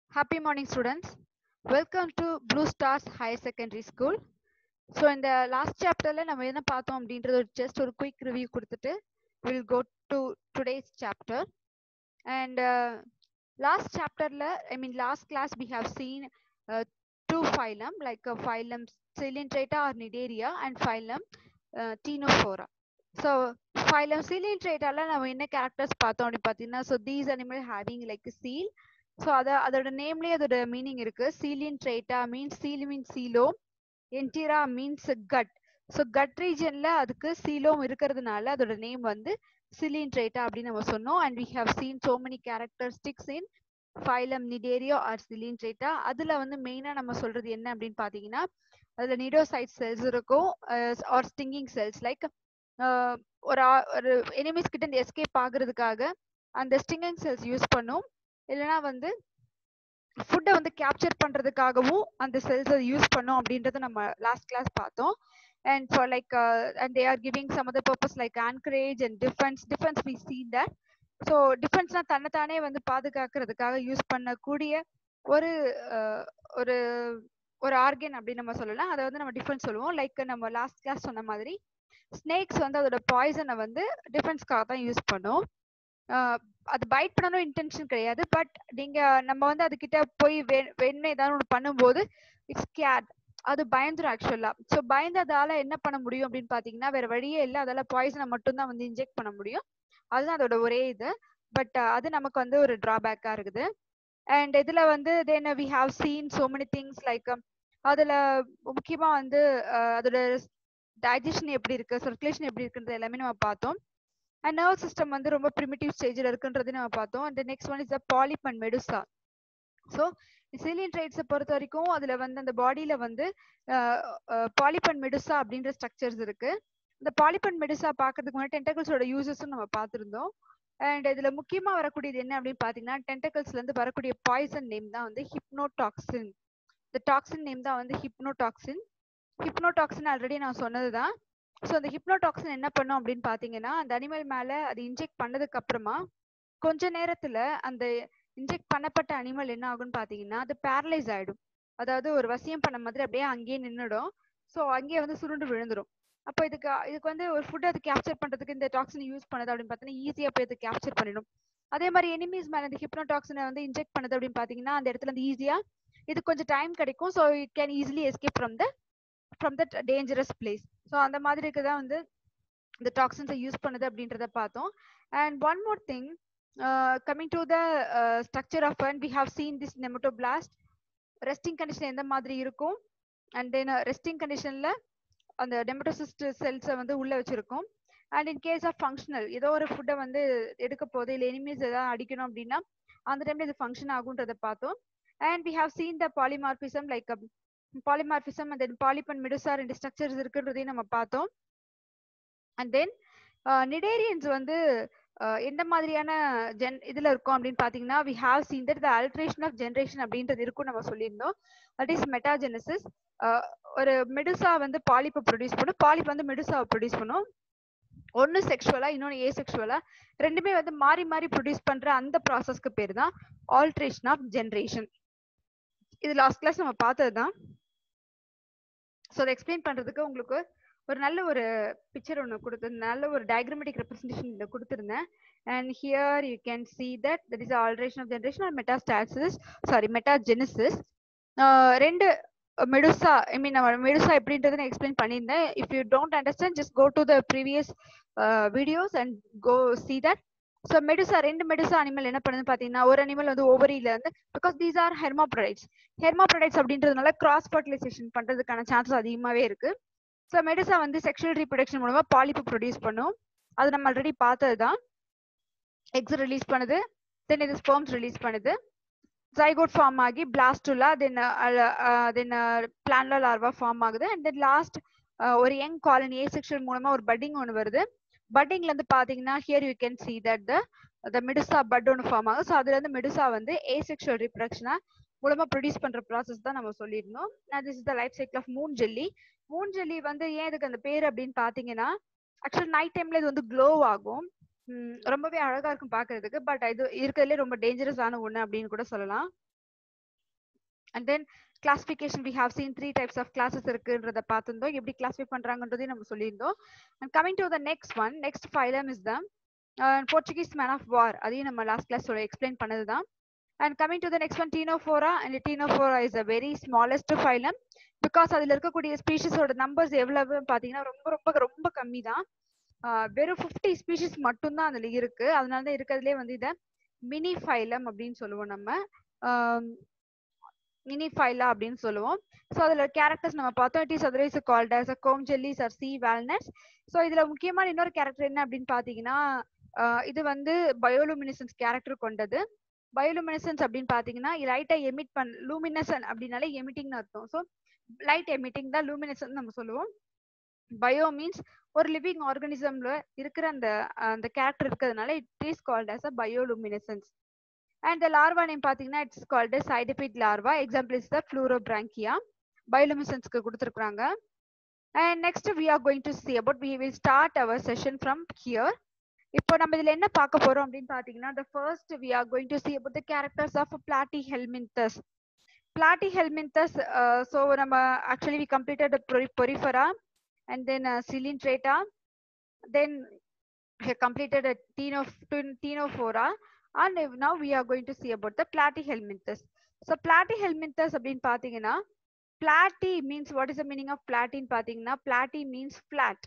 Happy morning, students. Welcome to Blue Stars Higher Secondary School. So இந்த last சாப்டர்ல நம்ம என்ன பார்த்தோம் அப்படின்றது ஒரு ஜஸ்ட் ஒரு குயிக் ரிவ்யூ கொடுத்துட்டு will go to today's chapter and last சாப்டர்ல I mean last class we have seen two phylum like phylum coelenterata or cnidaria and phylum ctenophora so phylum சிலின்ட்ரேட்டால நம்ம என்ன கேரக்டர்ஸ் பார்த்தோம் அப்படின்னு பார்த்தீங்கன்னா so these animal having like coel so அத அதோட நேம்லயே அதோட மீனிங் இருக்கு சீலின் ட்ரேட்டா மீன்ஸ் சீல் மீன் சீலோ coelentera means gut so gut ரீஜன்ல அதுக்கு சீலோம் இருக்கிறதுனால அதோட நேம் வந்து சிலின் ட்ரேட்டா அப்படின்னு நம்ம சொன்னோம் and we have seen so many characteristics in phylum cnidaria or coelenterata அதுல வந்து மெயினா நம்ம சொல்றது என்ன அப்படின்னு பாத்தீங்கன்னா அதுல நிடோசைட் செல்ஸ் இருக்கும் ஆர் ஸ்டிங்கிங் செல்ஸ் லைக் ஒரு ஒரு எனிமிஸ் கிட்ட இந்த எஸ்கேப் ஆகுறதுக்காக அந்த ஸ்டிங்கிங் செல்ஸ் யூஸ் பண்ணும் இல்லைன்னா வந்து ஃபுட்டை வந்து கேப்சர் பண்றதுக்காகவும் அந்த செல்ஸை யூஸ் பண்ணோம் அப்படின்றத நம்ம லாஸ்ட் கிளாஸ் பார்த்தோம் and for like and they are giving some other purpose like anchorage and defence defence we see that so டிஃபென்ஸ்னா தன்னைத்தானே வந்து பாதுகாக்கிறதுக்காக யூஸ் பண்ணக்கூடிய ஒரு ஒரு ஒரு ஆர்கன் அப்படின்னு நம்ம சொல்லலாம் அதை வந்து நம்ம டிஃபென்ஸ் சொல்லுவோம் லைக் நம்ம லாஸ்ட் கிளாஸ் சொன்ன மாதிரி ஸ்னேக்ஸ் வந்து அதோட பாய்சனை வந்து டிஃபென்ஸ்க்காக தான் யூஸ் பண்ணும் அது பைட் பண்ணணும் இன்டென்ஷன் கிடையாது பட் நீங்க நம்ம வந்து அதுகிட்ட போய் வேணும் ஏதாவது ஒன்று பண்ணும்போது இட்ஸ் கேட் அது பயந்துரும் ஆக்சுவலா ஸோ பயந்ததால என்ன பண்ண முடியும் அப்படின்னு பாத்தீங்கன்னா வேற வழியே இல்லை அதால பாய்சனை மட்டும் தான் வந்து இன்ஜெக்ட் பண்ண முடியும் அதுதான் அதோட ஒரே இது பட் அது நமக்கு வந்து ஒரு டிராபேக்கா இருக்குது அண்ட் இதுல வந்து then we have seen so many things like அதுல முக்கியமா வந்து அதோட டைஜஷன் எப்படி இருக்கு சர்க்குலேஷன் எப்படி இருக்குன்றது எல்லாமே நம்ம பார்த்தோம் அண்ட் நர்வ் சிஸ்டம் வந்து ரொம்ப ப்ரிமிட்டிவ் ஸ்டேஜில் இருக்குன்றது நம்ம பார்த்தோம் and next one is the polyp and medusa so சிலியன் ட்ரைட்ஸை பொறுத்த வரைக்கும் அதுல வந்து அந்த பாடியில வந்து பாலிப் அண்ட் மெடுசா அப்படின்ற ஸ்ட்ரக்சர்ஸ் இருக்கு இந்த பாலிப் அண்ட் மெடுசா பார்க்கறதுக்கு முன்னாடி டென்டக்கிள்ஸோட யூசஸும் நம்ம பார்த்துருந்தோம் அண்ட் இதுல முக்கியமா வரக்கூடியது என்ன அப்படின்னு பாத்தீங்கன்னா டென்டக்கிள்ஸ்ல இருந்து வரக்கூடிய பாய்சன் நேம் தான் வந்து ஹிப்னோடாக்சின் இந்த டாக்ஸின் நேம் தான் வந்து ஹிப்னோடாக்சின் ஹிப்னோடாக்சின் ஆல்ரெடி நான் சொன்னதுதான் ஸோ அந்த ஹிப்னோடாக்சின் என்ன பண்ணும் அப்படின்னு பாத்தீங்கன்னா அந்த அனிமல் மேல அது இன்ஜெக்ட் பண்ணதுக்கு அப்புறமா கொஞ்ச நேரத்துல அந்த இன்ஜெக்ட் பண்ணப்பட்ட அனிமல் என்ன ஆகும்னு பாத்தீங்கன்னா அது பேரலைஸ் ஆயிடும் அதாவது ஒரு வசியம் பண்ண மாதிரி அப்படியே அங்கேயே நின்றுடும் ஸோ அங்கேயே வந்து சுருண்டு விழுந்துடும் அப்போ இதுக்கு இதுக்கு வந்து ஒரு ஃபுட் அது கேப்சர் பண்றதுக்கு இந்த டாக்ஸின் யூஸ் பண்ணுது அப்படின்னு பார்த்தீங்கன்னா ஈஸியா போய் அது கேப்சர் பண்ணிடும் அதே மாதிரி எனிமீஸ் மேல இந்த ஹிப்னோடாக்சினை வந்து இன்ஜெக்ட் பண்ணுது அப்படின்னு பாத்தீங்கன்னா அந்த இடத்துல வந்து ஈஸியா இது கொஞ்சம் டைம் கிடைக்கும் so it can easily escape from the from the dangerous place so அந்த மாதிரி தான் வந்து இந்த டாக்ஸின்ஸை யூஸ் பண்ணுது அப்படின்றத பார்த்தோம் and one more thing coming to the structure of and we have seen this nematoblast resting condition எந்த மாதிரி இருக்கும் அண்ட் தென் ரெஸ்டிங் கண்டிஷன்ல அந்த டெமட்டோசிஸ்ட் செல்ஸை வந்து உள்ள வச்சிருக்கோம் and in case of functional ஏதோ ஒரு ஃபுட்டை வந்து எடுக்க போது இல்லை எனிமீஸ் ஏதாவது அடிக்கணும் அப்படின்னா அந்த டைம்ல இது ஃபங்க்ஷன் ஆகுன்றத பார்த்தோம் and we have seen the polymorphism like polymorphism and then polyp and medusa ரெண்டு ஸ்ட்ரக்சர்ஸ் இருக்குன்றதையும் நம்ம பார்த்தோம் அண்ட் தென் நிடேரியன்ஸ் வந்து எந்த மாதிரியான ஜென் இதுல இருக்கும் அப்படின்னு பாத்தீங்கன்னா we have seen that the alternation of generation அப்படின்றது இருக்கும் நம்ம சொல்லியிருந்தோம் தட் இஸ் மெட்டாஜெனசிஸ் ஒரு மெடுசா வந்து பாலிப்பை ப்ரொடியூஸ் பண்ணும் பாலிப் வந்து மெடுசாவை ப்ரொடியூஸ் பண்ணும் ஒன்னு செக்ஷுவலா இன்னொன்னு ஏ செக்ஷுவலா ரெண்டுமே வந்து மாறி மாறி ப்ரொடியூஸ் பண்ற அந்த ப்ராசஸ்க்கு பேர் தான் ஆல்ட்ரேஷன் ஆஃப் ஜென்ரேஷன் இது லாஸ்ட் கிளாஸ் நம்ம பார்த்தது தான் ஸோ அதை எக்ஸ்பிளைன் பண்றதுக்கு உங்களுக்கு ஒரு நல்ல ஒரு பிக்சர் ஒன்று கொடுத்து நல்ல ஒரு டயக்ராமெட்டிக் ரெப்ரஸன்டேஷன் இதில் கொடுத்துருந்தேன் and here you can see that that is alternation of generation or metastasis sorry metagenesis ரெண்டு மெடுசா ஐ மீன் நம்ம மெடுசா எப்படின்றத நான் எக்ஸ்பிளைன் பண்ணியிருந்தேன் if you don't understand just go to the previous videos and go see that so medusa ரெண்டு medusa animal என்ன பண்ணுதுன்னு பார்த்தீங்கன்னா ஒரு அனிமல் வந்து ஓவரியில இருந்து because these are hermaphrodites hermaphrodites அப்படின்றதுனால கிராஸ் ஃபர்டிலைசேஷன் பண்றதுக்கான சான்சஸ் அதிகமாகவே இருக்கு ஸோ மெடுசா வந்து செக்ஷுவல் ரீப்ரொடக்ஷன் மூலமா பாலிப்பு ப்ரொடியூஸ் பண்ணும் அது நம்ம ஆல்ரெடி பார்த்தது தான் எக்ஸ் ரிலீஸ் பண்ணுது தென் இது ஸ்பெர்ம்ஸ் ரிலீஸ் பண்ணுது ஜைகோட் ஃபார்ம் ஆகி பிளாஸ்டுலா தென் தென் பிளான்ல லார்வா ஃபார்ம் ஆகுது அண்ட் தென் லாஸ்ட் ஒரு யங் காலனி ஏ செக்ஷன் மூலமா ஒரு பட்டிங் ஒன்று வருது பட்டிங்ல இருந்து பாத்தீங்கன்னா here you can see that the medusa bud ஒன்று ஃபார்ம் ஆகும் ஸோ அதுல இருந்து மெடுசா வந்து ஏ செக்ஷுவல் ரிப்ரக்ஷனா மூலமா ப்ரொடியூஸ் பண்ற ப்ராசஸ் தான் நம்ம சொல்லியிருந்தோம் this is the life cycle of moon jelly moon jelly வந்து ஏன் இதுக்கு அந்த பேர் அப்படின்னு பாத்தீங்கன்னா ஆக்சுவல் நைட் டைம்ல இது வந்து க்ளோ ஆகும் ரொம்பவே அழகா இருக்கும் பாக்குறதுக்கு பட் இது இருக்கிறதுலே ரொம்ப டேஞ்சரஸான ஒண்ணு அப்படின்னு கூட சொல்லலாம் and then classification we have seen three types of classes இருக்குன்றத பார்த்திருந்தோம் எப்படி கிளாஸிஃபை பண்றாங்கன்றதையும் நம்ம சொல்லியிருந்தோம் and coming to the next one next phylum is the Portuguese man of war அதையும் நம்ம லாஸ்ட் கிளாஸ் எக்ஸ்பிளைன் பண்ணது தான் and coming to the next one ctenophora and ctenophora is a very smallest phylum because அதுல இருக்கக்கூடிய ஸ்பீஷஸோட numbers எவ்வளவு பாத்தீங்கன்னா ரொம்ப ரொம்ப ரொம்ப கம்மி தான் வெறும் ஃபிஃப்டி ஸ்பீஷஸ் மட்டும்தான் அதுல இருக்கு அதனால தான் இருக்கிறதுலே வந்து இதை மினி ஃபைலம் அப்படின்னு சொல்லுவோம் நம்ம மினி ஃபைலா அப்படின்னு சொல்லுவோம் ஸோ அதுல கேரக்டர்ஸ் நம்ம பார்த்தோம் it is otherwise called as a comb jellies or sea walnuts so இதுல முக்கியமான இன்னொரு கேரக்டர் என்ன அப்படின்னு பாத்தீங்கன்னா இது வந்து பயோலுமினிசன்ஸ் கேரக்டர் கொண்டது பயோலுமினிசன்ஸ் அப்படின்னு பாத்தீங்கன்னா லைட்டா எமிட் பண் லூமினசன் அப்படின்னாலே எமிட்டிங்னு அர்த்தம் ஸோ லைட் எமிட்டிங் தான் லூமினசன் நம்ம சொல்லுவோம் பயோ மீன்ஸ் ஒரு லிவிங் ஆர்கானிசம்ல இருக்கிற அந்த அந்த கேரக்டர் இருக்கிறதுனால it is called as a bioluminescence and the larva name பாத்தீங்கன்னா it's called cydippid larva example is the pleurobrachia பயோலுமினசன்ஸ்க்கு கொடுத்துருக்காங்க and next we are going to see about we will start our session from here இப்போ நம்ம இதுல என்ன பார்க்க போறோம் அப்படின்னு பாத்தீங்கன்னா the first we are going to see about the characters of platyhelminthes platyhelminthes uh, so நம்ம actually we completed the porifera and then uh, coelenterata then we completed a teno tenophora and now we are going to see about the platyhelminthes so platyhelminthes அப்படின்னு பாத்தீங்கன்னா platy means what is the meaning of platy பாத்தீங்கன்னா platy means flat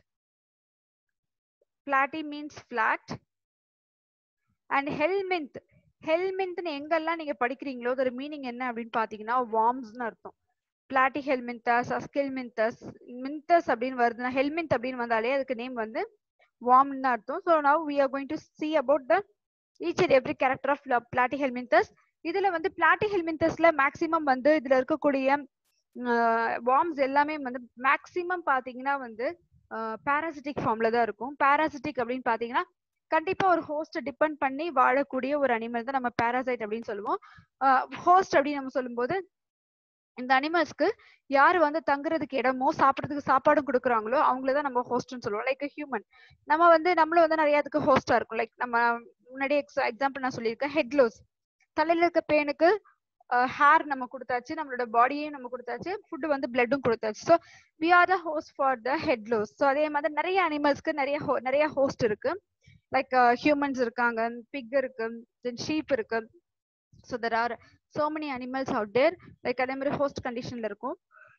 platy means flat and helminth ஹெல்மின்த்னு எங்கெல்லாம் நீங்க படிக்கிறீங்களோ அதோட meaning என்ன அப்படின்னு பாத்தீங்கன்னா வார்ம்ஸ்னு அர்த்தம் பிளாட்டி ஹெல்மின்தஸ் அஸ்கெல்மின்தஸ் மின்தஸ் அப்படின்னு வருதுன்னா ஹெல்மின்த் அப்படின்னு வந்தாலே அதுக்கு நேம் வந்து வார்ம்னு அர்த்தம் so now we are going to see about the each and every character of platyhelminthes இதுல வந்து பிளாட்டி ஹெல்மின்தஸ்ல மேக்சிமம் வந்து இதுல இருக்கக்கூடிய வார்ம்ஸ் எல்லாமே வந்து மேக்சிமம் பாத்தீங்கன்னா வந்து பாராசிட்டிக் ஃபார்ம்ல தான் இருக்கும் பாராசிட்டிக் அப்படின்னு பாத்தீங்கன்னா கண்டிப்பா ஒரு ஹோஸ்ட் டிபெண்ட் பண்ணி வாழக்கூடிய ஒரு அனிமல் தான் நம்ம பாராசைட் அப்படின்னு சொல்லுவோம் ஹோஸ்ட் அப்படின்னு நம்ம சொல்லும்போது இந்த அனிமல்ஸ்க்கு யார் வந்து தங்குறதுக்கு இடமோ சாப்பிட்றதுக்கு சாப்பாடும் கொடுக்குறாங்களோ அவங்கள தான் நம்ம ஹோஸ்ட்னு சொல்லுவோம் லைக் ஹியூமன் நம்ம வந்து நம்மளும் வந்து நிறைய அதுக்கு ஹோஸ்டா இருக்கும் லைக் நம்ம முன்னாடி எக்ஸாம்பிள் நான் சொல்லியிருக்கேன் ஹெட்லோஸ் தலையில இருக்க பேனுக்கு ஹேர் நம்ம கொடுத்தாச்சு நம்மளோட பாடியையும் நம்ம கொடுத்தாச்சு ஃபுட் வந்து பிளட்டும் கொடுத்தாச்சு so we are the host for the ஹெட்லோஸ் ஸோ அதே மாதிரி நிறைய அனிமல்ஸ்க்கு நிறைய நிறைய ஹோஸ்ட் இருக்கு லைக் ஹியூமன்ஸ் இருக்காங்க பிக் இருக்கு தென் ஷீப் இருக்கு so there are so many animals out there like அதே மாதிரி ஹோஸ்ட் கண்டிஷன்ல இருக்கும்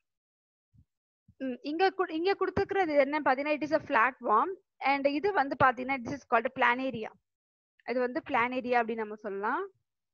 இங்க இங்க கொடுத்துக்கிறது என்ன பாத்தீங்கன்னா it is a flat worm and இது வந்து பாத்தீங்கன்னா இட் இஸ் கால்டு பிளானேரியா இது வந்து பிளானேரியா அப்படின்னு நம்ம சொல்லலாம்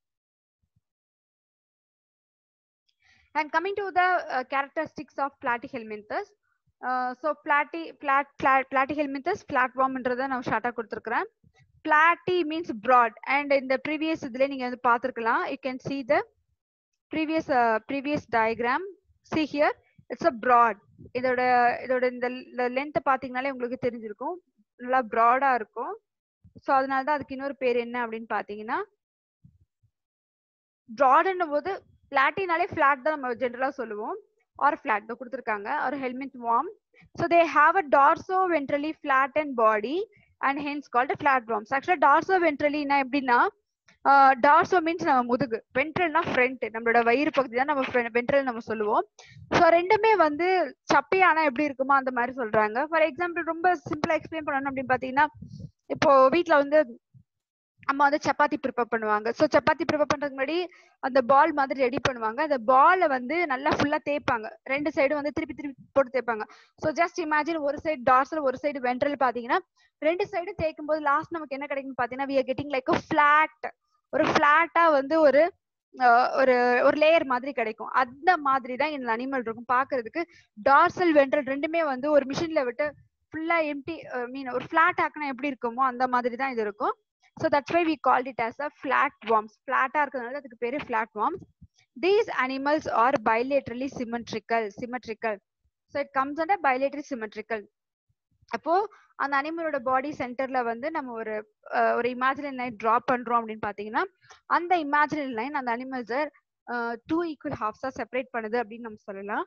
and coming to the uh, characteristics of platyhelminthes uh, so platy plat, plat platyhelminthes flatwormன்றத நான் ஷார்ட்டா கொடுத்திருக்கிறேன் platy means broad and in the previous இதுல நீங்க வந்து பார்த்திருக்கலாம் you can see the previous uh, previous diagram see here it's a broad இதோட இதோட இந்த லென்த் பாத்தீங்கனாலே உங்களுக்கு தெரிஞ்சிருக்கும் நல்லா ப்ராடா இருக்கும் ஸோ அதனால தான் அதுக்கு இன்னொரு பேர் என்ன அப்படின்னு பாத்தீங்கன்னா ப்ராடுன்னும் போது பிளாட்டினாலே ஃபிளாட் தான் நம்ம ஜென்ரலா சொல்லுவோம் ஆர் ஃபிளாட் தான் கொடுத்துருக்காங்க ஒரு helmet worm so they have a dorso ventrally flat and body and hence called flat worms actually dorso வென்ட்ரலினா எப்படின்னா டார்சோ மீன்ஸ் நம்ம முதுகு வென்ட்ரல்னா ஃப்ரண்ட் நம்மளோட வயிறு பகுதி தான் நம்ம வென்ட்ரல் நம்ம சொல்லுவோம் ஸோ ரெண்டுமே வந்து சப்பையானா எப்படி இருக்குமோ அந்த மாதிரி சொல்றாங்க ஃபார் எக்ஸாம்பிள் ரொம்ப சிம்பிளா எக்ஸ்பிளைன் பண்ணணும் அப்படின்னு பாத்தீங்கன்னா இப்போ வீட்டுல வந்து அம்மா வந்து சப்பாத்தி ப்ரிப்பேர் பண்ணுவாங்க ஸோ சப்பாத்தி ப்ரிப்பேர் பண்றதுக்கு முன்னாடி அந்த பால் மாதிரி ரெடி பண்ணுவாங்க அந்த பாலை வந்து நல்லா ஃபுல்லா தேய்ப்பாங்க ரெண்டு சைடும் வந்து திருப்பி திருப்பி போட்டு தேய்ப்பாங்க ஸோ ஜஸ்ட் இமேஜின் ஒரு சைடு டார்சல் ஒரு சைடு வென்ட்ரல் பாத்தீங்கன்னா ரெண்டு சைடு தேய்க்கும் போது லாஸ்ட் நமக்கு என்ன கிடைக்கும் பாத்தீங்கன்னா we are getting like flat ஒரு ஃபிளாட்டா வந்து ஒரு ஒரு ஒரு லேயர் மாதிரி கிடைக்கும் அந்த மாதிரி தான் இந்த அனிமல் இருக்கும் பாக்குறதுக்கு டார்சல் வென்ட்ரல் ரெண்டுமே வந்து ஒரு மிஷின்ல விட்டு ஃபுல்லா எம்டி மீன் ஒரு ஃபிளாட் ஆக்கினா எப்படி இருக்குமோ அந்த மாதிரி தான் இது இருக்கும் so that's why we called it as a flat worms ஃபிளாட்டா இருக்கிறதுனால அதுக்கு பேரு flat worms these animals are bilaterally symmetrical symmetrical so it comes under bilateral symmetrical அப்போ அந்த அனிமலோட பாடி சென்டர்ல வந்து நம்ம ஒரு ஒரு இமேஜினரி லைன் ட்ரா பண்றோம் அப்படின்னு பாத்தீங்கன்னா அந்த இமேஜினரி லைன் அந்த அனிமல்ஸை டூ ஈக்குவல் ஹாஃப்ஸா செப்பரேட் பண்ணுது அப்படின்னு நம்ம சொல்லலாம்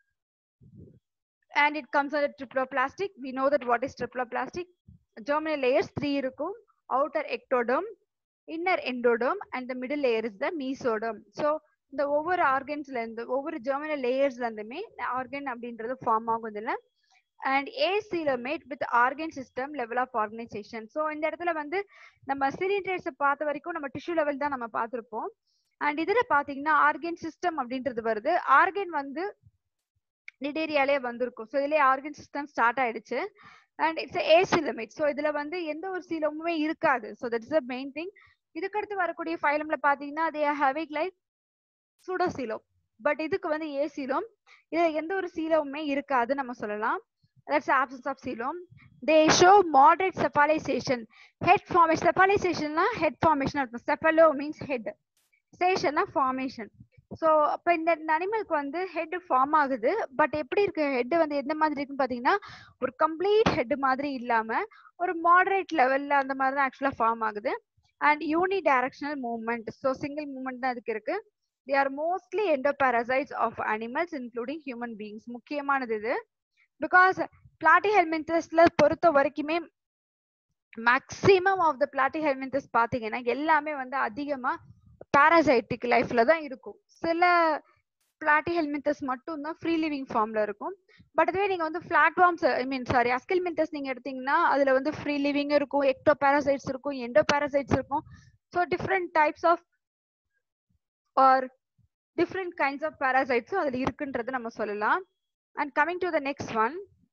and it comes under triploblastic we know that what is triploblastic germinal layers three இருக்கும் outer ectoderm, inner endoderm, and the middle layer is the mesoderm. So இந்த ஒவ்வொரு ஆர்கன்ஸ்ல இருந்து ஒவ்வொரு ஜெர்மினல் லேயர்ஸ்ல இருந்துமே ஆர்கன் அப்படின்றது ஃபார்ம் ஆகும் இதுல and acoelomate with organ system level of organisation so இந்த இடத்துல வந்து நம்ம சிலிண்டர்ஸ் பார்த்த வரைக்கும் நம்ம டிஷ்யூ லெவல் தான் நம்ம பார்த்துருப்போம் அண்ட் இதுல பாத்தீங்கன்னா ஆர்கன் சிஸ்டம் அப்படின்றது வருது ஆர்கன் வந்து நிடேரியாலே வந்திருக்கும் ஸோ இதுலயே ஆர்கன் சிஸ்டம் ஸ்டார்ட் ஆயிடுச்சு அண்ட் இட்ஸ் ஏசிலமேட் ஸோ இதுல வந்து எந்த ஒரு சீலமுமே இருக்காது so that is the main thing இதுக்கடுத்து வரக்கூடிய ஃபைலம்ல பாத்தீங்கன்னா they having like pseudocoelom but இதுக்கு வந்து ஏ சீலம் இதுல எந்த ஒரு சீலமுமே இருக்காது நம்ம சொல்லலாம் that's absence of coelom they show moderate cephalisation head formation செஃபாலைசேஷன்னா ஹெட் ஃபார்மேஷன் இருக்கும் செஃபலோ மீன்ஸ் ஹெட் ஸ்டேஷன்னா ஃபார்மேஷன் ஸோ அப்போ இந்த அனிமலுக்கு வந்து ஹெட் ஃபார்ம் ஆகுது பட் எப்படி இருக்கு ஹெட் வந்து எந்த மாதிரி இருக்குன்னு பார்த்தீங்கன்னா ஒரு கம்ப்ளீட் ஹெட் மாதிரி இல்லாம ஒரு மாடரேட் லெவல்ல அந்த மாதிரி தான் ஆக்சுவலாக ஃபார்ம் ஆகுது and unidirectional movement so single movement தான் அதுக்கு இருக்கு they are mostly endoparasites of animals including human beings முக்கியமானது இது பிகாஸ் பிளாட்டி ஹெல்மெண்டஸ்ல பொறுத்த வரைக்குமே மேக்சிமம் ஆஃப் த பிளாட்டி ஹெல்மெண்டஸ் பாத்தீங்கன்னா எல்லாமே வந்து அதிகமா பாராசைட்டிக் லைஃப்ல தான் இருக்கும் சில பிளாட்டி ஹெல்மெண்டஸ் மட்டும் தான் ஃப்ரீ லிவிங் ஃபார்ம்ல இருக்கும் பட் அதுவே நீங்க வந்து பிளாட்ஃபார்ம்ஸ் ஐ மீன் சாரி அஸ்கில்மெண்டஸ் நீங்க எடுத்தீங்கன்னா அதுல வந்து ஃப்ரீ லிவிங் இருக்கும் எக்டோ பாராசைட்ஸ் இருக்கும் எண்டோ பாராசைட்ஸ் இருக்கும் so different types of or different kinds of பாராசைட்ஸும் அதுல இருக்குன்றது நம்ம சொல்லலாம் and coming to the next one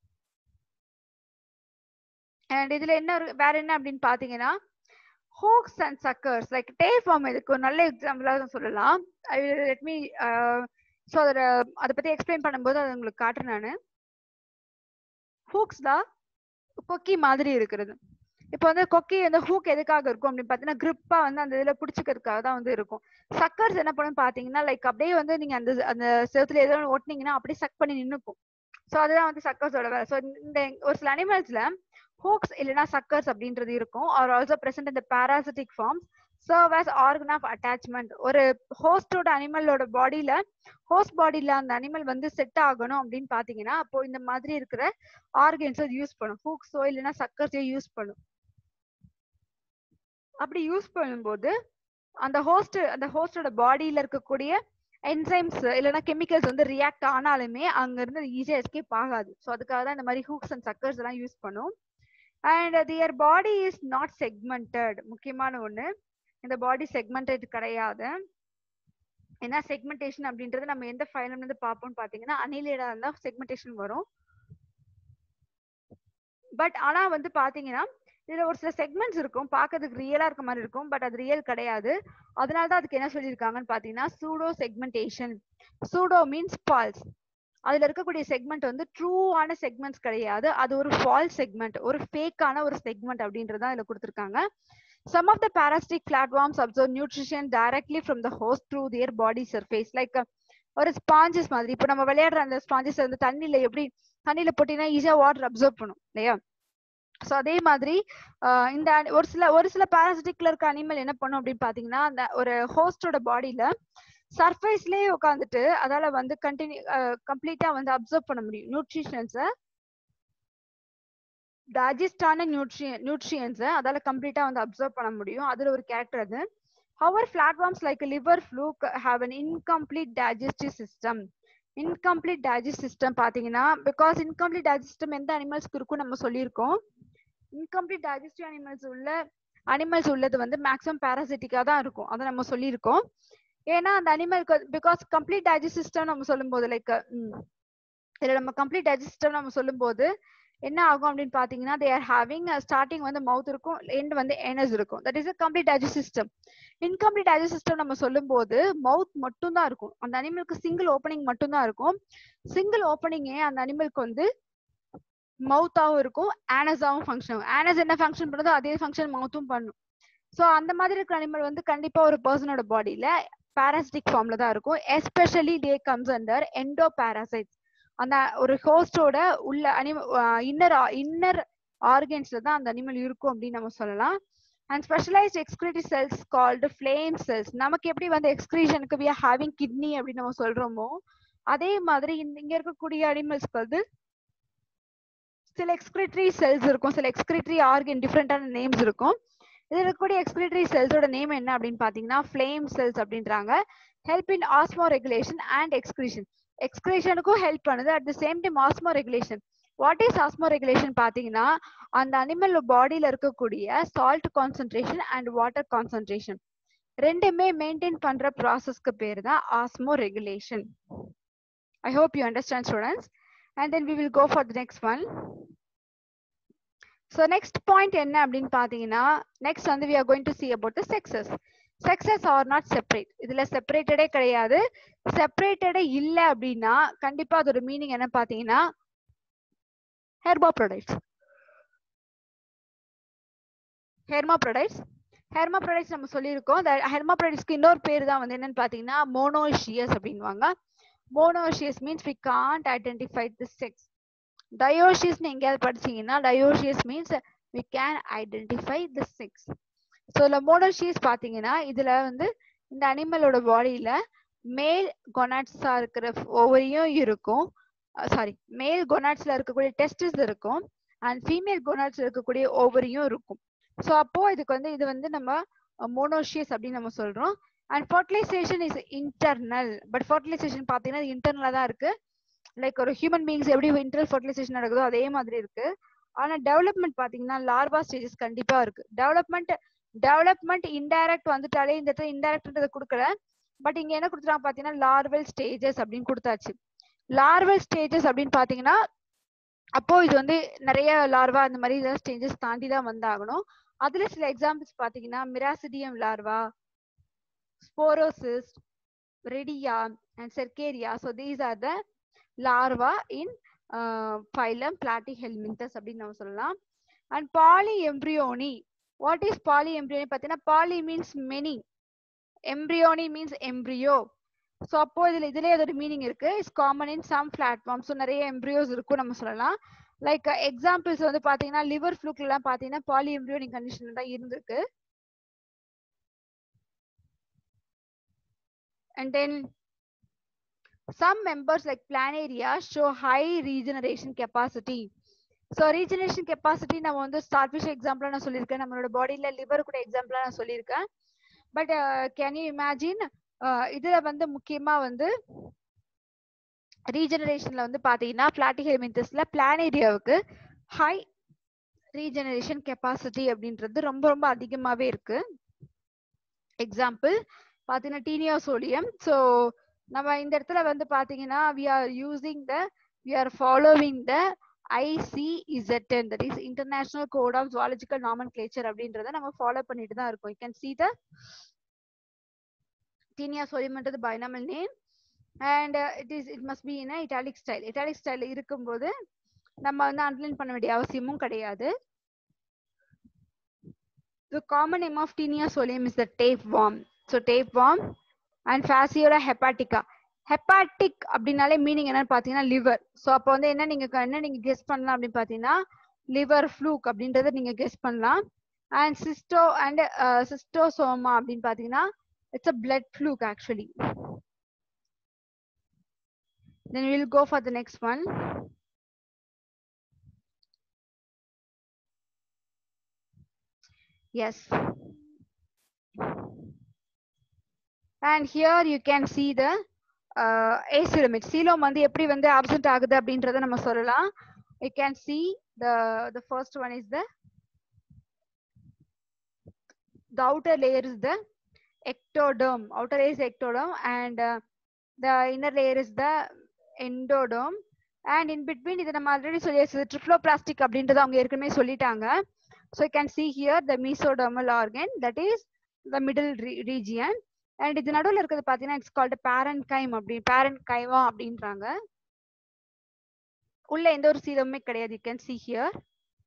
and இதுல என்ன வேற என்ன அப்படின்னு பாத்தீங்கன்னா hooks and suckers like they form இதுக்கு ஒரு நல்ல எக்ஸாம்பிளாக சொல்லலாம் ஐ லெட் மீ ஸோ அதில் அதை பற்றி எக்ஸ்பிளைன் பண்ணும்போது அதை உங்களுக்கு காட்டுறேன் நான் ஹூக்ஸ் தான் கொக்கி மாதிரி இருக்கிறது இப்போ வந்து கொக்கி வந்து ஹூக் எதுக்காக இருக்கும் அப்படின்னு பார்த்தீங்கன்னா கிரிப்பா வந்து அந்த இதில் பிடிச்சிக்கிறதுக்காக தான் வந்து இருக்கும் சக்கர்ஸ் என்ன பண்ணுன்னு பார்த்தீங்கன்னா லைக் அப்படியே வந்து நீங்கள் அந்த அந்த செவத்துல ஏதோ ஒட்டினீங்கன்னா அப்படியே சக் பண்ணி நின்றுக்கும் ஸோ அதுதான் வந்து சக்கர்ஸோட வேலை ஸோ இந்த ஒரு சில அனிமல்ஸ்ல ஹோக்ஸ் இல்லைன்னா சக்கர்ஸ் அப்படின்றது இருக்கும் ஆர் ஆல்சோ பிரசன்ட் இந்த parasitic forms serve as organ of attachment ஒரு ஹோஸ்டோட அனிமலோட பாடியில ஹோஸ்ட் பாடியில அந்த அனிமல் வந்து செட் ஆகணும் அப்படின்னு பாத்தீங்கன்னா அப்போ இந்த மாதிரி இருக்கிற ஆர்கன்ஸ் யூஸ் பண்ணும் ஹூக்ஸோ இல்லைன்னா சக்கர்ஸோ யூஸ் பண்ணும் அப்படி யூஸ் பண்ணும்போது அந்த ஹோஸ்ட் அந்த ஹோஸ்டோட பாடியில இருக்கக்கூடிய என்சைம்ஸ் இல்லைன்னா கெமிக்கல்ஸ் வந்து ரியாக்ட் ஆனாலுமே அங்க இருந்து ஈஸியா எஸ்கேப் ஆகாது ஸோ அதுக்காக தான் இந்த மாதிரி ஹூக்ஸ் அண்ட் சக்கர்ஸ் எல்லாம் யூஸ் பண்ணும் and their body is not segmented முக்கியமான ஒண்ணு இந்த பாடி செக்மெண்டட் கிடையாது ஏன்னா செக்மெண்டேஷன் அப்படின்றது நம்ம எந்த ஃபைலம் இருந்து பார்ப்போம்னு பாத்தீங்கன்னா அனிலேடா இருந்தா செக்மெண்டேஷன் வரும் பட் ஆனா வந்து பாத்தீங்கன்னா இதுல ஒரு சில செக்மெண்ட்ஸ் இருக்கும் பார்க்கறதுக்கு ரியலா இருக்க மாதிரி இருக்கும் பட் அது ரியல் கிடையாது அதனால தான் அதுக்கு என்ன சொல்லியிருக்காங்கன்னு பாத்தீங்கன்னா pseudo segmentation pseudo means false அதுல இருக்கக்கூடிய செக்மெண்ட் வந்து ட்ரூவான செக்மெண்ட்ஸ் கிடையாது அது ஒரு ஃபால்ஸ் செக்மெண்ட் ஒரு ஃபேக்கான ஒரு செக்மெண்ட் அப்படின்றத இதுல கொடுத்துருக்காங்க some of the parasitic platforms observe nutrition directly from the host through their body surface like ஒரு ஸ்பாஞ்சஸ் மாதிரி இப்போ நம்ம விளையாடுற அந்த ஸ்பாஞ்சஸ் வந்து தண்ணியில எப்படி தண்ணியில போட்டீங்கன்னா ஈஸியா வாட்டர் அப்சர்வ் பண்ணும் இல்லையா ஸோ அதே மாதிரி இந்த ஒரு சில ஒரு சில பாராசிட்டிக்ல இருக்க அனிமல் என்ன பண்ணும் அப்படின்னு பாத்தீங்கன்னா அந்த ஒரு ஹோஸ்டோட பாடியில சர்ஃபேஸ்லயே உட்காந்துட்டு அதால வந்து கண்டினியூ கம்ப்ளீட்டா வந்து அப்சர்வ் பண்ண முடியும் நியூட்ரிஷன்ஸை டைஜஸ்டான நியூட்ரியன் நியூட்ரியன்ஸை அதால கம்ப்ளீட்டா வந்து அப்சர்வ் பண்ண முடியும் அதுல ஒரு கேரக்டர் அது our platforms like liver fluke have an incomplete digestive system incomplete digest system பாத்தீங்கன்னா பிகாஸ் இன்கம்ப்ளீட் டைஜஸ்ட் சிஸ்டம் எந்த அனிமல்ஸ்க்கு இருக்கும் நம்ம சொல்லியிருக்கோம் இன்கம்ப்ளீட் டைஜஸ்டிவ் அனிமல்ஸ் உள்ள அனிமல்ஸ் உள்ளது வந்து மேக்ஸிமம் பாராசிட்டிக்கா தான் இருக்கும் அதை நம்ம சொல்லியிருக்கோம் ஏன்னா அந்த அனிமலுக்கு பிகாஸ் கம்ப்ளீட் டைஜஸ்ட் சிஸ்டம் நம்ம சொல்லும்போது லைக் இதுல நம்ம கம்ப்ளீட் டைஜஸ்ட் சிஸ்டம் நம்ம சொல்லும்போது என்ன ஆகும் அப்படின்னு பாத்தீங்கன்னா தே ஆர் ஹேவிங் ஸ்டார்டிங் வந்து மவுத் இருக்கும் எண்ட் வந்து எனஸ் இருக்கும் that is complete digest system incomplete digest system நம்ம சொல்லும்போது மவுத் மட்டும் தான் இருக்கும் அந்த அனிமலுக்கு சிங்கிள் ஓப்பனிங் மட்டும் தான் இருக்கும் சிங்கிள் ஓப்பனிங்கே அந்த அனிமலுக்கு வந்து மவுத்தாவும் இருக்கும் ஆனஸாவும் ஃபங்க்ஷன் ஆகும் ஆனஸ் என்ன ஃபங்க்ஷன் பண்ணுதோ அதே ஃபங்க்ஷன் மவுத்தும் பண்ணும் ஸோ அந்த மாதிரி இருக்கிற அனிமல் வந்து கண்டிப்பா ஒரு பர்சனோட பாடியில பாராசிட்டிக் ஃபார்ம்ல தான் இருக்கும் especially they comes under endoparasites அந்த ஒரு ஹோஸ்டோட உள்ள அனிம இன்னர் இன்னர் ஆர்கன்ஸ்ல தான் அந்த அனிமல் இருக்கும் அப்படின்னு நம்ம சொல்லலாம் and specialised excretory cells called flame cells நமக்கு எப்படி வந்து எக்ஸ்கிரீஷனுக்கு வி ஹேவிங் கிட்னி அப்படின்னு நம்ம சொல்றோமோ அதே மாதிரி இங்க இருக்கக்கூடிய அனிமல்ஸ்க்கு வந்து சில எக்ஸ்கிரிட்டரி செல்ஸ் இருக்கும் சில எக்ஸ்கிரிட்டரி ஆர்கன் டிஃப்ரெண்டான நேம்ஸ் இருக்கும் இதுல இருக்கக்கூடிய எக்ஸ்கிரிட்டரி செல்ஸோட நேம் என்ன அப்படின்னு பாத்தீங்கன்னா ஃபிளேம் செல்ஸ் அப்படின்றாங்க help in osmoregulation and excretion எக்ஸ்கிரேஷனுக்கும் ஹெல்ப் பண்ணுது at the same time osmoregulation what is osmoregulation பார்த்தீங்கன்னா அந்த அனிமல் பாடியில் இருக்கக்கூடிய salt concentration and water concentration ரெண்டுமே மெயின்டைன் பண்ற ப்ராசஸ்க்கு பேர் தான் osmoregulation I hope you understand students and then we will go for the next one so next point என்ன அப்படின்னு பார்த்தீங்கன்னா நெக்ஸ்ட் வந்து we are going to see about the sexes sexes are not separate இதுல செப்பரேட்டடே கிடையாது செப்பரேட்டடே இல்லை அப்படின்னா கண்டிப்பா அதோட மீனிங் என்ன பார்த்தீங்கன்னா ஹெர்மோப்ரொடைட்ஸ் ஹெர்மோப்ரொடைட்ஸ் ஹெர்மோப்ரொடைட்ஸ் நம்ம சொல்லியிருக்கோம் ஹெர்மோப்ரொடைட்ஸ்க்கு இன்னொரு பேர் தான் வந்து என்னன்னு பார்த்தீங்கன்னா மோனோஷியஸ் அப்படின்வாங்க monoecious means we can't identify the sex டயோஷியஸ்னு எங்கேயாவது படிச்சீங்கன்னா dioecious means we can identify the sex so இதில் மோனோஷியஸ் பார்த்தீங்கன்னா இதில் வந்து இந்த அனிமலோட பாடியில் மேல் கொனாட்ஸாக இருக்கிற ஒவ்வொரியும் இருக்கும் சாரி மேல் கொனாட்ஸில் இருக்கக்கூடிய டெஸ்டிஸ் இருக்கும் அண்ட் ஃபீமேல் கொனாட்ஸில் இருக்கக்கூடிய ஓவரியும் இருக்கும் ஸோ அப்போ இதுக்கு வந்து இது வந்து நம்ம மோனோஷியஸ் அப்படின்னு நம்ம சொல்றோம் and fertilisation is internal but fertilisation பார்த்தீங்கன்னா இன்டர்னலாக தான் இருக்கு லைக் ஒரு ஹியூமன் பீங்ஸ் எப்படி இன்டர்னல் ஃபர்டிலைசேஷன் நடக்குதோ அதே மாதிரி இருக்கு ஆனா டெவலப்மெண்ட் பாத்தீங்கன்னா லார்வா ஸ்டேஜஸ் கண்டிப்பா இருக்கு டெவலப்மெண்ட் டெவலப்மெண்ட் இன்டைரக்ட் வந்துட்டாலே இந்த இடத்துல இன்டைரக்ட்ன்றதை கொடுக்கல பட் இங்க என்ன கொடுத்துருக்காங்க பாத்தீங்கன்னா லார்வல் ஸ்டேஜஸ் அப்படின்னு கொடுத்தாச்சு லார்வல் ஸ்டேஜஸ் அப்படின்னு பாத்தீங்கன்னா அப்போ இது வந்து நிறைய லார்வா அந்த மாதிரி இதெல்லாம் ஸ்டேஜஸ் தாண்டி தான் வந்தாகணும் அதுல சில எக்ஸாம்பிள்ஸ் பாத்தீங்கன்னா மிராசிடியம் larva sporocyst redia and cercaria so these are the larva in phylum platyhelminthes அப்படின்னு நம்ம சொல்லலாம் and polyembryony what is polyembryony பார்த்தீங்கன்னா poly means many embryony means embryo so அப்போ இதுல இதுல அதோட மீனிங் இருக்கு it's common in some platform so நிறைய எம்ப்ரியோஸ் இருக்கும் நம்ம சொல்லலாம் லைக் எக்ஸாம்பிள்ஸ் வந்து பாத்தீங்கன்னா லிவர் ஃப்ளூக்ல எல்லாம் பாத்தீங்கன்னா பாலி எம்ப்ரியோனிக் கண்டிஷன் தான் இருந்திருக்கு and then some members like planaria show high regeneration capacity so regeneration capacity நம்ம வந்து ஸ்டார்ஃபிஷ் எக்ஸாம்பிளா நான் சொல்லியிருக்கேன் நம்மளோட பாடியில லிவர் கூட எக்ஸாம்பிளா நான் சொல்லியிருக்கேன் பட் கேன் யூ இமேஜின் இதுல வந்து முக்கியமா வந்து ரீஜெனரேஷன்ல வந்து பாத்தீங்கன்னா பிளாட்டிஹெமிந்தஸ்ல பிளானேரியாவுக்கு ஹை ரீஜெனரேஷன் கெப்பாசிட்டி அப்படின்றது ரொம்ப ரொம்ப அதிகமாவே இருக்கு எக்ஸாம்பிள் பாத்தீங்கன்னா டீனியோசோலியம் ஸோ நம்ம இந்த இடத்துல வந்து பாத்தீங்கன்னா we are using the we are following the ICZN that is international code of zoological nomenclature அப்படின்றத நம்ம ஃபாலோ பண்ணிட்டு தான் இருக்கோம் யூ கேன் சி த டீனியோசோலியம்ன்றது binomial name and it is it must be in italic style italic style இருக்கும்போது நம்ம வந்து underline பண்ண வேண்டிய அவசியமும் கிடையாது The common name of Teniosolium is the tapeworm. So tapeworm and Fasciola hepatica. Hepatic அப்படின்னாலே meaning என்னன்னு பாத்தீங்கன்னா லிவர் ஸோ அப்போ வந்து என்ன நீங்க என்ன நீங்க கெஸ் பண்ணலாம் அப்படின்னு பாத்தீங்கன்னா லிவர் ஃப்ளூக் அப்படின்றத நீங்க கெஸ் பண்ணலாம் அண்ட் சிஸ்டோ அண்ட் சிஸ்டோசோமா அப்படின்னு பாத்தீங்கன்னா it's a blood fluke actually then will go for the next one yes and here you can see the uh, acelomate coelom வந்து எப்படி வந்து absent ஆகுது அப்படின்றத நம்ம சொல்லலாம் you can see the the first one is the the outer layer is the ectoderm outer layer is ectoderm and uh, the inner layer is the endoderm and in between இது நம்ம already சொல்லியாச்சு triploblastic அப்படின்றத அவங்க ஏற்கனவே சொல்லிட்டாங்க So you can see here the mesodermal organ that is the middle re region and இது நடுவுல இருக்கிறது பாத்தீங்கன்னா இட்ஸ் கால்ட் பேரன்கைம் அப்படி பேரன்கைவா அப்படின்றாங்க உள்ள எந்த ஒரு சீரமுமே கிடையாது you can see here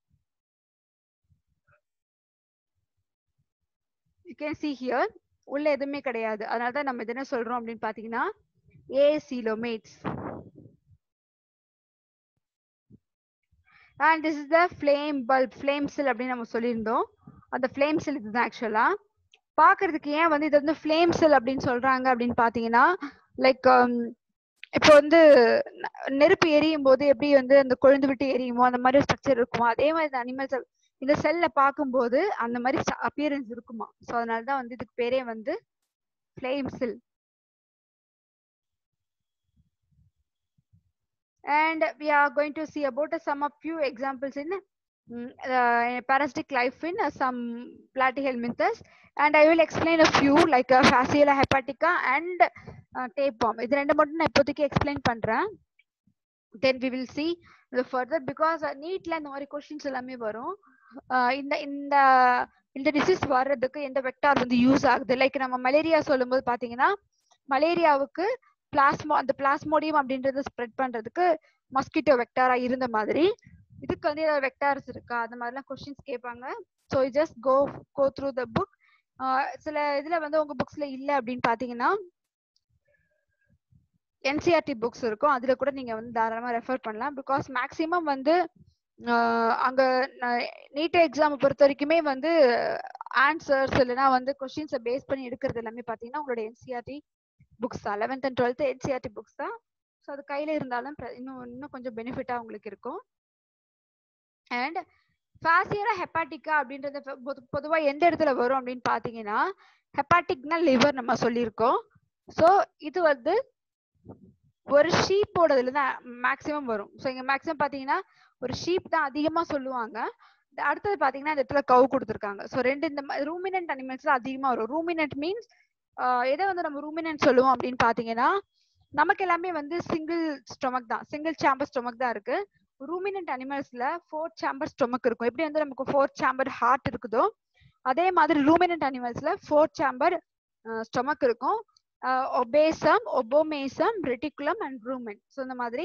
you can see here உள்ள எதுவுமே கிடையாது அதனால தான் நம்ம இது என்ன சொல்றோம் அப்படின்னு பாத்தீங்கன்னா acoelomates and this is the flame bulb flame cell அப்படின்னு நம்ம சொல்லியிருந்தோம் அந்த ஃப்ளேம் செல் இதுதான் ஆக்சுவலா பாக்குறதுக்கு ஏன் வந்து இது வந்து ஃப்ளேம் செல் அப்படின்னு சொல்றாங்க அப்படின்னு பாத்தீங்கன்னா லைக் இப்போ வந்து நெருப்பு எரியும் போது எப்படி வந்து அந்த கொழுந்து விட்டு எரியுமோ அந்த மாதிரி ஸ்ட்ரக்சர் இருக்குமோ அதே மாதிரி இந்த அனிமல்ஸ் இந்த செல்ல பார்க்கும்போது அந்த மாதிரி அப்பியரன்ஸ் இருக்குமா ஸோ அதனால தான் வந்து இதுக்கு பேரே வந்து flame cell and we are going to see about uh, some of few examples in mm, uh, parasitic life in uh, some platyhelminthes and I will explain a few like uh, Fasciola hepatica and uh, tapeworm. இது ரெண்டு மட்டும் நான் இப்போதைக்கு explain பண்றேன் then we will see the further because uh, நீட்ல இந்த மாதிரி questions எல்லாமே வரும் uh, இந்த இந்த இந்த டிசீஸ் வர்றதுக்கு எந்த வெக்டார் வந்து யூஸ் ஆகுது லைக் நம்ம மலேரியா சொல்லும்போது பாத்தீங்கன்னா மலேரியாவுக்கு பிளாஸ்மோ அந்த பிளாஸ்மோடியம் அப்படின்றத ஸ்ப்ரெட் பண்றதுக்கு மஸ்கிட்டோ வெக்டாரா இருந்த மாதிரி இதுக்கு வந்து ஏதாவது வெக்டார்ஸ் இருக்கா அந்த மாதிரிலாம் கொஸ்டின்ஸ் கேட்பாங்க so just go go through the book சில இதுல வந்து உங்க புக்ஸ்ல இல்ல அப்படின்னு பாத்தீங்கன்னா என்சிஆர்டி புக்ஸ் இருக்கும் அதுல கூட நீங்க வந்து தாராளமா ரெஃபர் பண்ணலாம் பிகாஸ் மேக்சிமம் வந்து ஆஹ் அங்க நீட் எக்ஸாம் பொறுத்த வரைக்குமே வந்து ஆன்சர்ஸ் இல்லைன்னா வந்து கொஸ்டின்ஸை பேஸ் பண்ணி எடுக்கிறது எல்லாமே பாத்தீங்கன்னா உங்களோட என்சிஆர்டி புக்ஸ் தான் eleventh and twelfth NCERT books தான் ஸோ அது கையில இருந்தாலும் பிர- இன்னும் இன்னும் கொஞ்சம் பெனிஃபிட்டா உங்களுக்கு இருக்கும் அண்ட் ஃபாசியரா ஹெப்பாட்டிக்கா அப்படின்றது பொ- பொது- பொதுவா எந்த இடத்துல வரும் அப்படின்னு பாத்தீங்கன்னா ஹெப்பாட்டிக்னா லிவர் நம்ம சொல்லியிருக்கோம் ஸோ இது வந்து ஒரு ஷீப்போட இதுல தான் மேக்ஸிமம் வரும் ஸோ இங்க மேக்ஸிமம் பாத்தீங்கன்னா ஒரு ஷீப் தான் அதிகமா சொல்லுவாங்க இந்த அடுத்தது பாத்தீங்கன்னா இந்த இடத்துல கவு கொடுத்துருக்காங்க ஸோ ரெண்டு இந்த ரூமினன்ட் அனிமல்ஸ் அதிகமா வரும் ரூமினன்ட் மீன்ஸ் எதை வந்து நம்ம ரூமினன்ட் சொல்லுவோம் அப்படின்னு பாத்தீங்கன்னா நமக்கு எல்லாமே வந்து சிங்கிள் ஸ்டொமக் தான் சிங்கிள் சாம்பர் ஸ்டொமக் தான் இருக்கு ரூமினன்ட் அனிமல்ஸ்ல ஃபோர் சாம்பர் ஸ்டொமக் இருக்கும் எப்படி வந்து நமக்கு ஃபோர் சாம்பர் ஹார்ட் இருக்குதோ அதே மாதிரி ரூமினன்ட் அனிமல்ஸ்ல ஃபோர் சாம்பர் ஸ்டொமக் இருக்கும் omasum abomasum reticulum and rumen so இந்த மாதிரி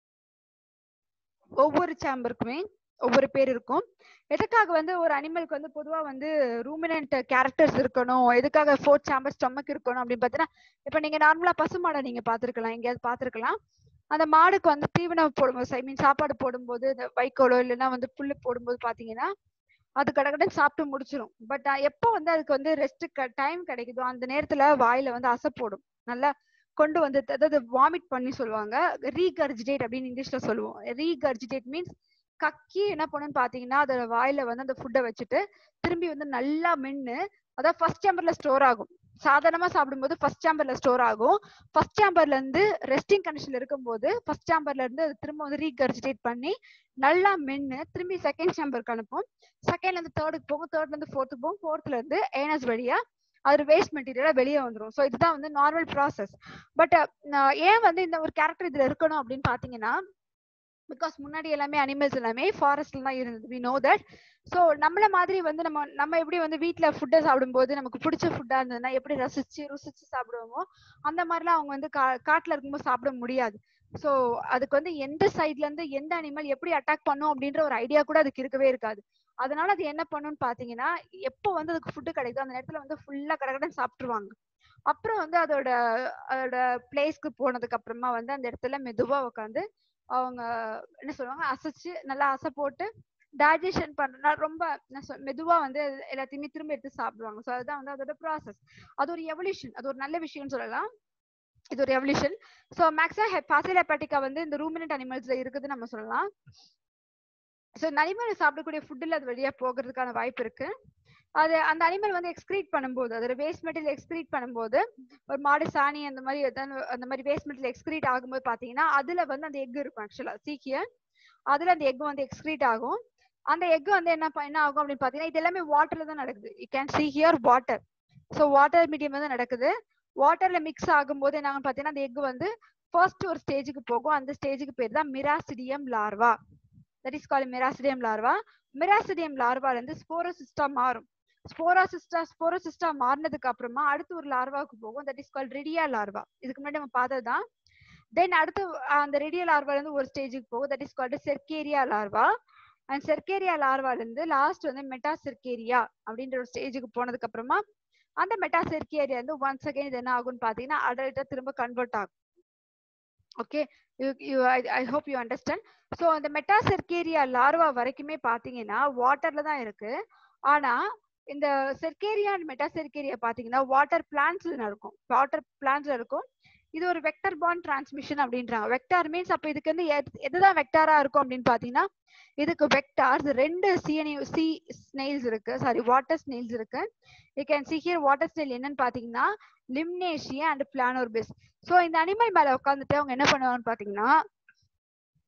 ஒவ்வொரு சாம்பருக்குமே ஒவ்வொரு பேர் இருக்கும் எதுக்காக வந்து ஒரு அனிமலுக்கு வந்து பொதுவா வந்து ரூமினன்ட் கேரக்டர்ஸ் இருக்கணும் எதுக்காக ஃபோர்த் சாம்பர் ஸ்டொமக் இருக்கணும் அப்படின்னு பார்த்தீங்கன்னா இப்ப நீங்க நார்மலா பசுமாடை நீங்க பாத்திருக்கலாம் எங்கேயாவது பாத்திருக்கலாம் அந்த மாடுக்கு வந்து தீவனம் போடும்போது ஐ மீன் சாப்பாடு போடும்போது இந்த வைக்கோலோ இல்லைன்னா வந்து புல்லு போடும்போது பாத்தீங்கன்னா அது கடகடன்னு சாப்பிட்டு முடிச்சிடும் பட் எப்போ வந்து அதுக்கு வந்து ரெஸ்ட் டைம் கிடைக்குதோ அந்த நேரத்துல வாயில வந்து அசை போடும் நல்லா கொண்டு வந்து அதாவது வாமிட் பண்ணி சொல்லுவாங்க ரீகர்ஜிடேட் அப்படின்னு இங்கிலீஷ்ல சொல்லுவோம் ரீகர்ஜிடேட் மீன்ஸ் கக்கி என்ன பண்ணுன்னு பாத்தீங்கன்னா அதோட வாயில வந்து அந்த ஃபுட்டை வச்சுட்டு திரும்பி வந்து நல்லா மென்னு அதாவது ஃபர்ஸ்ட் சேம்பர்ல ஸ்டோர் ஆகும் சாதாரணமா சாப்பிடும்போது ஃபர்ஸ்ட் சேம்பர்ல ஸ்டோர் ஆகும் ஃபர்ஸ்ட் சேம்பர்ல இருந்து ரெஸ்டிங் கண்டிஷன்ல இருக்கும்போது ஃபர்ஸ்ட் சேம்பர்ல இருந்து அது திரும்ப வந்து ரீகர்ஜிடேட் பண்ணி நல்லா மென்னு திரும்பி செகண்ட் சேம்பருக்கு அனுப்பும் செகண்ட்ல இருந்து தேர்டுக்கு போகும் தேர்ட்ல இருந்து ஃபோர்த்துக்கு போகும் ஃபோர்த்ல இருந்து ஏனஸ் வழியா அது வேஸ்ட் மெட்டீரியலா வெளியே வந்துடும் ஸோ இதுதான் வந்து நார்மல் ப்ராசஸ் பட் ஏன் வந்து இந்த ஒரு கேரக்டர் இதுல இருக்கணும் அப்படின்னு பாத்தீங்கன்னா பிகாஸ் முன்னாடி எல்லாமே அனிமல்ஸ் எல்லாமே ஃபாரஸ்ட்ல தான் இருந்தது வி நோ தட் ஸோ நம்மள மாதிரி வந்து நம்ம நம்ம எப்படி வந்து வீட்ல ஃபுட்டை சாப்பிடும்போது நமக்கு பிடிச்ச ஃபுட்டா இருந்ததுன்னா எப்படி ரசிச்சு ருசிச்சு சாப்பிடுவோமோ அந்த மாதிரிலாம் அவங்க வந்து கா காட்டுல இருக்கும்போது சாப்பிட முடியாது ஸோ அதுக்கு வந்து எந்த சைட்ல இருந்து எந்த அனிமல் எப்படி அட்டாக் பண்ணும் அப்படின்ற ஒரு ஐடியா கூட அதுக்கு இருக்கவே இருக்காது அதனால அது என்ன பண்ணும்னு பாத்தீங்கன்னா எப்போ வந்து அதுக்கு ஃபுட்டு கிடைக்குதோ அந்த நேரத்துல வந்து ஃபுல்லா கடகடன்னு சாப்பிட்டுருவாங்க அப்புறம் வந்து அதோட அதோட பிளேஸ்க்கு போனதுக்கு அப்புறமா வந்து அந்த இடத்துல மெதுவா உட்காந்து அவங்க என்ன சொல்லுவாங்க அசைச்சு நல்லா அசை போட்டு டைஜஷன் பண்றதுனா ரொம்ப என்ன சொல் மெதுவா வந்து எல்லாத்தையுமே திரும்ப எடுத்து சாப்பிடுவாங்க ஸோ அதுதான் வந்து அதோட ப்ராசஸ் அது ஒரு எவல்யூஷன் அது ஒரு நல்ல விஷயம்னு சொல்லலாம் இது ஒரு evolution so maximum Fasciola hepatica வந்து இந்த ரூமினன்ட் அனிமல்ஸ்ல இருக்குதுன்னு நம்ம சொல்லலாம் ஸோ இந்த அனிமல் சாப்பிடக்கூடிய ஃபுட்டில் அது வழியா போகிறதுக்கான வாய்ப்பு இருக்கு அது அந்த அனிமல் வந்து எக்ஸ்கிரீட் பண்ணும்போது அதோட வேஸ்ட் மெட்டீரியல் எக்ஸ்கிரீட் பண்ணும்போது ஒரு மாடு சாணி அந்த மாதிரி எதாவது அந்த மாதிரி வேஸ்ட் மெட்டீரியல் எக்ஸ்கிரீட் ஆகும்போது பாத்தீங்கன்னா அதுல வந்து அந்த எக் இருக்கும் ஆக்சுவலா சீக்கிய அதுல அந்த எக் வந்து எக்ஸ்கிரீட் ஆகும் அந்த எக் வந்து என்ன என்ன ஆகும் அப்படின்னு பாத்தீங்கன்னா இது எல்லாமே வாட்டர்ல தான் நடக்குது you can see here water so water medium தான் நடக்குது வாட்டர்ல மிக்ஸ் ஆகும்போது என்ன ஆகும் பாத்தீங்கன்னா அந்த எக் வந்து ஃபர்ஸ்ட் ஒரு ஸ்டேஜுக்கு போகும் அந்த ஸ்டேஜுக்கு பேர் தான் miracidium larva that is call miracidium larva miracidium லார்வால இருந்து ஸ்போரோசிஸ்டா மாறும் ஸ்போராசிஸ்டா ஸ்போரோசிஸ்டா மாறினதுக்கு அப்புறமா அடுத்து ஒரு லார்வாக்கு போகும் தட் இஸ் கால் ரெடியா லார்வா இதுக்கு முன்னாடி நம்ம பார்த்தது தான் தென் அடுத்து அந்த ரெடியா லார்வால இருந்து ஒரு ஸ்டேஜுக்கு போகும் that is called cercaria larva and cercaria லார்வால இருந்து லாஸ்ட் வந்து மெட்டா செர்கேரியா அப்படின்ற ஒரு ஸ்டேஜுக்கு போனதுக்கு அப்புறமா அந்த மெட்டா செர்கேரியா வந்து ஒன்ஸ் அகைன் இது என்ன ஆகும்னு பாத்தீங்கன்னா அடல்ட்டா திரும்ப கன்வெர்ட் ஆகும் okay you I hope you understand so அந்த மெட்டா செர்கேரியா லார்வா வரைக்குமே பாத்தீங்கன்னா வாட்டர்ல தான் இருக்கு ஆனா இந்த செர்கேரியா அண்ட் மெட்டாசெர்கேரியா பாத்தீங்கன்னா வாட்டர் பிளான்ட்ஸ்ல இருக்கும் வாட்டர் பிளான்ட்ஸ்ல இருக்கும் இது ஒரு வெக்டர் பாண்ட் டிரான்ஸ்மிஷன் அப்படின்றாங்க வெக்டார் மீன்ஸ் அப்ப இதுக்கு வந்து எதுதான் வெக்டாரா இருக்கும் அப்படின்னு பாத்தீங்கன்னா இதுக்கு வெக்டார்ஸ் ரெண்டு சிஎனி சி ஸ்னெயில்ஸ் இருக்கு சாரி வாட்டர் ஸ்னெயில்ஸ் இருக்கு you can see here water snail என்னன்னு பாத்தீங்கன்னா லிம்னேஷியா அண்ட் பிளானோர்பிஸ் ஸோ இந்த அனிமல் மேல உட்காந்துட்டு அவங்க என்ன பண்ணுவாங்கன்னு பாத்தீங்கன்னா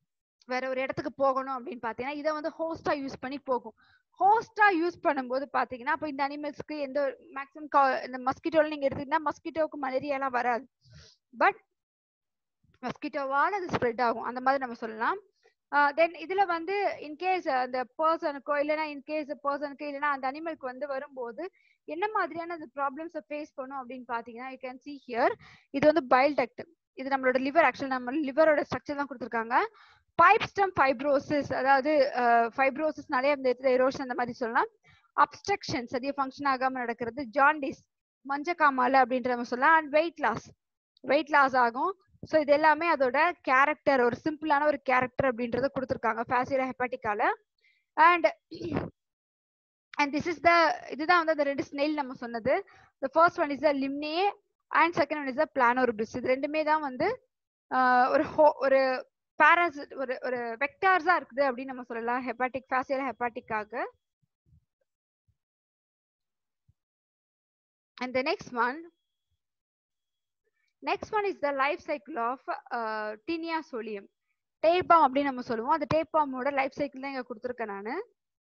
வேற ஒரு இடத்துக்கு போகணும் அப்படின்னு பாத்தீங்கன்னா இதை வந்து ஹோஸ்டா யூஸ் பண்ணி போகும் ஹோஸ்டா யூஸ் பண்ணும்போது பாத்தீங்கன்னா அப்ப இந்த அனிமல்ஸ்க்கு எந்த மேக்ஸிமம் இந்த மஸ்கிட்டோல நீங்க எடுத்தீங்கன்னா மஸ்கிட்டோவுக்கு மலேரியா எல்லாம் வராது பட் மஸ்கிட்டோவால அது ஸ்ப்ரெட் ஆகும் அந்த மாதிரி நம்ம சொல்லலாம் தென் இதுல வந்து இன்கேஸ் அந்த பர்சனுக்கோ இல்லைன்னா இன்கேஸ் பர்சனுக்கு இல்லைன்னா அந்த அனிமலுக்கு வந்து வரும்போது என்ன மாதிரியான அந்த ப்ராப்ளம்ஸை ஃபேஸ் பண்ணும் அப்படின்னு பாத்தீங்கன்னா யூ கேன் சி ஹியர் இது வந்து பைல் டக்ட் இது நம்மளோட லிவர் ஆக்சுவல் நம்ம லிவரோட ஸ்ட்ரக்சர் தான் கொடுத்துருக்காங்க பைப் ஸ்டம் ஃபைப்ரோசிஸ் அதாவது ஃபைப்ரோசிஸ்னாலே அந்த இடத்துல எரோஷன் அந்த மாதிரி சொல்லலாம் அப்ஸ்ட்ரக்ஷன் சரியா ஃபங்க்ஷன் ஆகாம நடக்கிறது ஜாண்டிஸ் மஞ்சக்காமால அப்படின்ற நம்ம சொல்லலாம் and weight loss weight loss ஆகும் ஸோ இது எல்லாமே அதோட கேரக்டர் ஒரு சிம்பிளான ஒரு கேரக்டர் அப்படின்றத கொடுத்துருக்காங்க ஃபேசியலா ஹெப்பாட்டிக்கால and and this is the இதுதான் வந்து அந்த ரெண்டு ஸ்னெயில் நம்ம சொன்னது the first one is the Limnae and second one is the Planorbis இது ரெண்டுமே தான் வந்து ஒரு ஹோ ஒரு பாராசிட் ஒரு ஒரு வெக்டார்ஸா இருக்குது அப்படின்னு நம்ம சொல்லலாம் ஹெப்பாட்டிக் ஃபேசியலா ஹெப்பாட்டிக்காக and the next one next one is the life cycle of uh, tinea solium tapeworm அப்படின்னு நம்ம சொல்லுவோம் அந்த டேப்பாமோட லைஃப் சைக்கிள் தான் இங்க கொடுத்துருக்கேன் நான்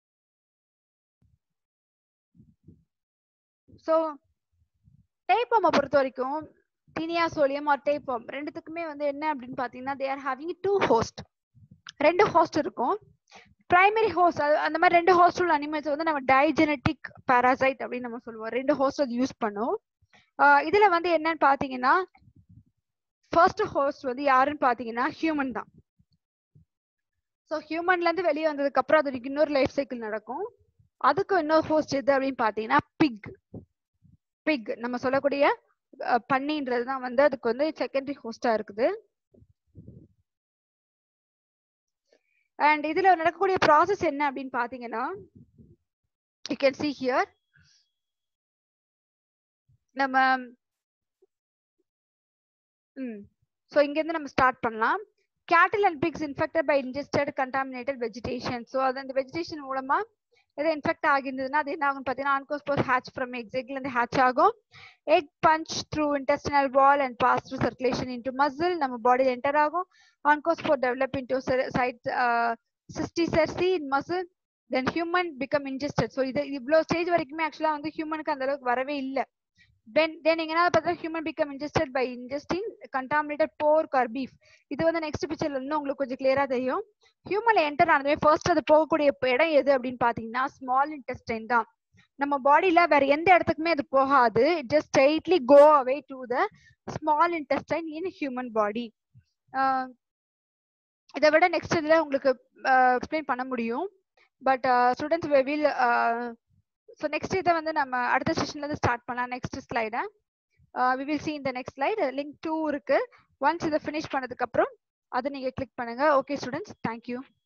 ஸோ டேப்பாமை பொறுத்த வரைக்கும் டீனியா சோலியம் ஆர் டேப்பாம் ரெண்டுத்துக்குமே வந்து என்ன அப்படின்னு பார்த்தீங்கன்னா they are having two host ரெண்டு ஹோஸ்ட் இருக்கும் பிரைமரி ஹோஸ்ட் அந்த மாதிரி ரெண்டு ஹோஸ்ட் உள்ள அனிமல்ஸ் வந்து நம்ம டைஜெனட்டிக் பாராசைட் அப்படின்னு நம்ம சொல்லுவோம் ரெண்டு ஹோஸ்ட் அது யூஸ் பண்ணும் இதுல வந்து என்னன்னு பாத்தீங்கன்னா ஃபர்ஸ்ட் ஹோஸ்ட் வந்து யாருன்னு பாத்தீங்கன்னா ஹியூமன் தான் ஸோ ஹியூமன்ல இருந்து வெளியே வந்ததுக்கு அப்புறம் அதுக்கு இன்னொரு லைஃப் சைக்கிள் நடக்கும் அதுக்கு இன்னொரு ஹோஸ்ட் எது அப்படின்னு பாத்தீங்கன்னா பிக் பிக் நம்ம சொல்லக்கூடிய பன்னின்றது தான் வந்து அதுக்கு வந்து செகண்டரி ஹோஸ்டா இருக்குது அண்ட் இதுல நடக்கக்கூடிய ப்ராசஸ் என்ன அப்படின்னு பாத்தீங்கன்னா யூ கேன் சி ஹியர் நம்ம ம் ஸோ இங்கேருந்து நம்ம ஸ்டார்ட் பண்ணலாம் cattle and pigs infected by ingested contaminated vegetation so அது அந்த வெஜிடேஷன் மூலமா எது இன்ஃபெக்ட் ஆகிருந்ததுன்னா அது என்ன ஆகும் பார்த்தீங்கன்னா ஆன்கோஸ்போஸ் ஹேட்ச் ஃப்ரம் எக்ஸ் எக்ல இருந்து ஹேட்ச் ஆகும் egg punch through intestinal wall and pass through circulation into muscle நம்ம பாடியில் என்டர் ஆகும் oncosphere develop into cyst cysticerci in muscle then human become ingested so இது இவ்வளோ ஸ்டேஜ் வரைக்குமே ஆக்சுவலாக வந்து ஹியூமனுக்கு அந்த அளவுக்கு வரவே இல்லை தென் தென் நீங்க என்ன பார்த்தா human become ingested by ingesting contaminated pork or beef இது வந்து நெக்ஸ்ட் பிக்சர்ல இன்னும் உங்களுக்கு கொஞ்சம் கிளியரா தெரியும் ஹியூமன்ல என்டர் ஆனதுமே ஃபர்ஸ்ட் அது போகக்கூடிய இடம் எது அப்படின்னு பாத்தீங்கன்னா ஸ்மால் இன்டெஸ்டைன் தான் நம்ம பாடியில வேற எந்த இடத்துக்குமே அது போகாது just straightly go away to the small intestine in human body இதை விட நெக்ஸ்ட் இதுல உங்களுக்கு எக்ஸ்பிளைன் பண்ண முடியும் but students will so next இதை வந்து நம்ம அடுத்த செஷன்ல இருந்து ஸ்டார்ட் பண்ணலாம் நெக்ஸ்ட் ஸ்லைடை வி வில் சி இந்த நெக்ஸ்ட் ஸ்லைட் லிங்க் டூ இருக்கு ஒன்ஸ் இதை ஃபினிஷ் பண்ணதுக்கு அப்புறம் அதை நீங்க கிளிக் பண்ணுங்க ஓகே ஸ்டூடெண்ட்ஸ் தேங்க்யூ